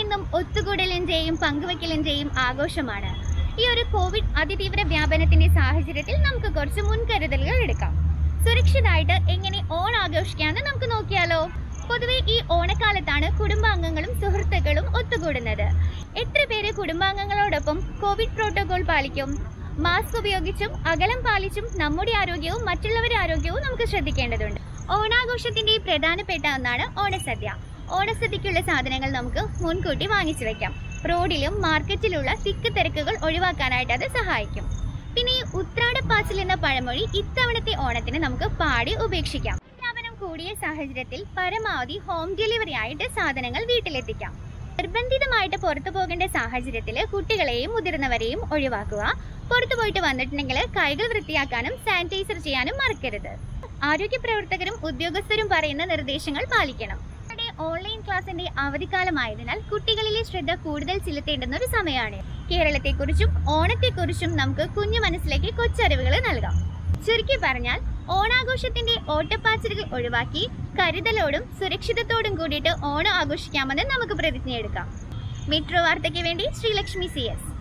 എന്നും ഒത്തുകൂടലിന്റെയും പങ്കുവയ്ക്കലിന്റെയും ആഘോഷമാണ് ഈ ഒരു കോവിഡ് അതിതീവ്ര വ്യാപനത്തിന്റെ സാഹചര്യത്തിൽ നമുക്ക് കുറച്ച് മുൻകരുതലുകൾ എടുക്കാം സുരക്ഷിതമായിട്ട് എങ്ങനെ ഓണം ആഘോഷിക്കാമെന്ന് നമുക്ക് നോക്കിയാലോ പൊതുവെ ഈ ഓണക്കാലത്താണ് കുടുംബാംഗങ്ങളും സുഹൃത്തുക്കളും ഒത്തുകൂടുന്നത് എത്ര പേര് കുടുംബാംഗങ്ങളോടൊപ്പം കോവിഡ് പ്രോട്ടോകോൾ പാലിക്കും മാസ്ക് ഉപയോഗിച്ചും അകലം പാലിച്ചും നമ്മുടെ ആരോഗ്യവും മറ്റുള്ളവരുടെ ആരോഗ്യവും നമുക്ക് ശ്രദ്ധിക്കേണ്ടതുണ്ട് ഓണാഘോഷത്തിന്റെ പ്രധാനപ്പെട്ട ഒന്നാണ് ഓണസദ്യ ഓണസദ്യക്കുള്ള സാധനങ്ങൾ നമുക്ക് മുൻകൂട്ടി വാങ്ങിച്ചു വെക്കാം റോഡിലും മാർക്കറ്റിലുള്ള തിക്ക് തിരക്കുകൾ ഒഴിവാക്കാനായിട്ട് അത് സഹായിക്കും പിന്നെ ഈ ഉത്രാടപ്പാച്ചിൽ എന്ന പഴമൊഴി ഇത്തവണത്തെ ഓണത്തിന് നമുക്ക് പാടി ഉപേക്ഷിക്കാം വ്യാപനം കൂടിയ സാഹചര്യത്തിൽ പരമാവധി ഹോം ഡെലിവറി ആയിട്ട് സാധനങ്ങൾ വീട്ടിലെത്തിക്കാം നിർബന്ധിതമായിട്ട് പുറത്തു പോകേണ്ട സാഹചര്യത്തിൽ കുട്ടികളെയും മുതിർന്നവരെയും ഒഴിവാക്കുക പുറത്തു പോയിട്ട് വന്നിട്ടുണ്ടെങ്കിൽ കൈകൾ വൃത്തിയാക്കാനും സാനിറ്റൈസർ ചെയ്യാനും മറക്കരുത് ആരോഗ്യ പ്രവർത്തകരും ഉദ്യോഗസ്ഥരും പറയുന്ന നിർദ്ദേശങ്ങൾ പാലിക്കണം നമ്മുടെ ഓൺലൈൻ ക്ലാസിന്റെ അവധിക്കാലമായതിനാൽ കുട്ടികളിലെ ശ്രദ്ധ കൂടുതൽ ചെലുത്തേണ്ടുന്ന ഒരു സമയമാണ് കേരളത്തെക്കുറിച്ചും ഓണത്തെക്കുറിച്ചും നമുക്ക് കുഞ്ഞു മനസ്സിലേക്ക് കൊച്ചറിവുകൾ നൽകാം ചുരുക്കി പറഞ്ഞാൽ ഓണാഘോഷത്തിന്റെ ഓട്ടപ്പാച്ചിലുകൾ ഒഴിവാക്കി കരുതലോടും സുരക്ഷിതത്തോടും കൂടിയിട്ട് ഓണം ആഘോഷിക്കാമെന്ന് നമുക്ക് പ്രതിജ്ഞയെടുക്കാം മെട്രോ വാർത്തയ്ക്ക് വേണ്ടി ശ്രീലക്ഷ്മി സി എസ്